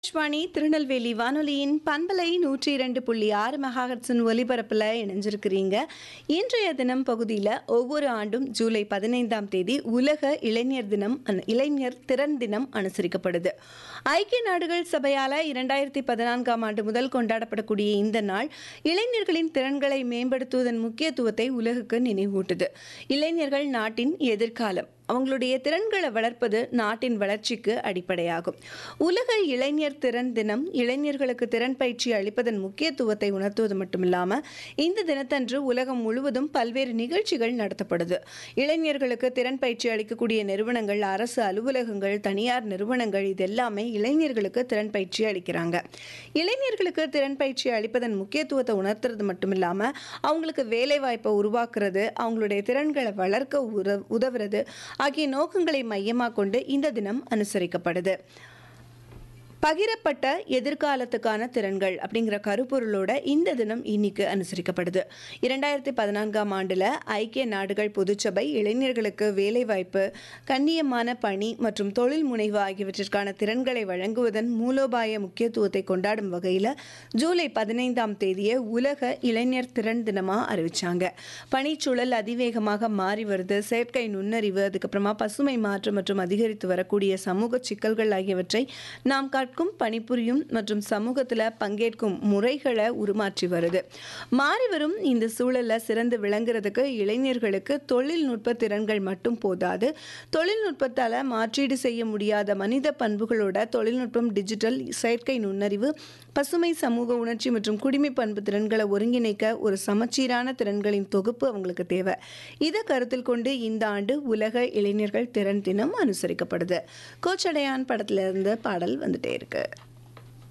ஆகாஷ்வாணி திருநெல்வேலி வானொலியின் பண்பலை நூற்றி இரண்டு புள்ளி ஆறு மெகாஹட்ஸின் ஒலிபரப்பில் இணைஞ்சிருக்கிறீங்க இன்றைய தினம் பகுதியில் ஒவ்வொரு ஆண்டும் ஜூலை பதினைந்தாம் தேதி உலக இளைஞர் தினம் அனு- இளைஞர் திறன் தினம் அனுசரிக்கப்படுது ஐக்கிய நாடுகள் சபையால் இரண்டாயிரத்தி பதினான்காம் ஆண்டு முதல் கொண்டாடப்படக்கூடிய இந்த நாள் இளைஞர்களின் திறன்களை மேம்படுத்துவதன் முக்கியத்துவத்தை உலகுக்கு நினைவூட்டுது இளைஞர்கள் நாட்டின் எதிர்காலம் அவங்களுடைய திறன்களை வளர்ப்பது நாட்டின் வளர்ச்சிக்கு அடிப்படையாகும் உலக இளைஞர் திறன் தினம் இளைஞர்களுக்கு திறன் பயிற்சி அளிப்பதன் முக்கியத்துவத்தை உணர்த்துவது மட்டுமில்லாமல் இந்த தினத்தன்று உலகம் முழுவதும் பல்வேறு நிகழ்ச்சிகள் நடத்தப்படுது இளைஞர்களுக்கு திறன் பயிற்சி அளிக்கக்கூடிய நிறுவனங்கள் அரசு அலுவலகங்கள் தனியார் நிறுவனங்கள் இது எல்லாமே இளைஞர்களுக்கு திறன் பயிற்சி அளிக்கிறாங்க இளைஞர்களுக்கு திறன் பயிற்சி அளிப்பதன் முக்கியத்துவத்தை உணர்த்துறது மட்டுமில்லாமல் அவங்களுக்கு வேலை வாய்ப்பை உருவாக்குறது அவங்களுடைய திறன்களை வளர்க்க உற உதவுறது ஆகிய நோக்கங்களை மையமாக கொண்டு இந்த தினம் அனுசரிக்கப்படுது பகிரப்பட்ட எதிர்காலத்துக்கான திறன்கள் அப்படிங்கிற கருப்பொருளோட இந்த தினம் இன்னைக்கு அனுசரிக்கப்படுது இரண்டாயிரத்தி பதினான்காம் ஆண்டில் ஐக்கிய நாடுகள் பொதுச்சபை இளைஞர்களுக்கு வேலைவாய்ப்பு கண்ணியமான பணி மற்றும் தொழில் முனைவு ஆகியவற்றிற்கான திறன்களை வழங்குவதன் மூலோபாய முக்கியத்துவத்தை கொண்டாடும் வகையில் ஜூலை பதினைந்தாம் தேதியை உலக இளைஞர் திறன் தினமாக அறிவிச்சாங்க பணிச்சூழல் அதிவேகமாக மாறி வருது செயற்கை நுண்ணறிவு அதுக்கப்புறமா பசுமை மாற்றம் மற்றும் அதிகரித்து வரக்கூடிய சமூக சிக்கல்கள் ஆகியவற்றை நாம் கற்கும் பணிபுரியும் மற்றும் சமூகத்தில் பங்கேற்கும் முறைகளை உருமாற்றி வருது மாறி வரும் இந்த சூழலில் சிறந்து விளங்குறதுக்கு இளைஞர்களுக்கு தொழில்நுட்ப திறன்கள் மட்டும் போதாது தொழில்நுட்பத்தால் மாற்றீடு செய்ய முடியாத மனித பண்புகளோட தொழில்நுட்பம் டிஜிட்டல் செயற்கை நுண்ணறிவு பசுமை சமூக உணர்ச்சி மற்றும் குடிமை பண்பு திறன்களை ஒருங்கிணைக்க ஒரு சமச்சீரான திறன்களின் தொகுப்பு அவங்களுக்கு தேவை இதை கருத்தில் கொண்டு இந்த ஆண்டு உலக இளைஞர்கள் திறன் தினம் அனுசரிக்கப்படுது கோச்சடையான் படத்துல இருந்து பாடல் வந்துட்டே இருக்கு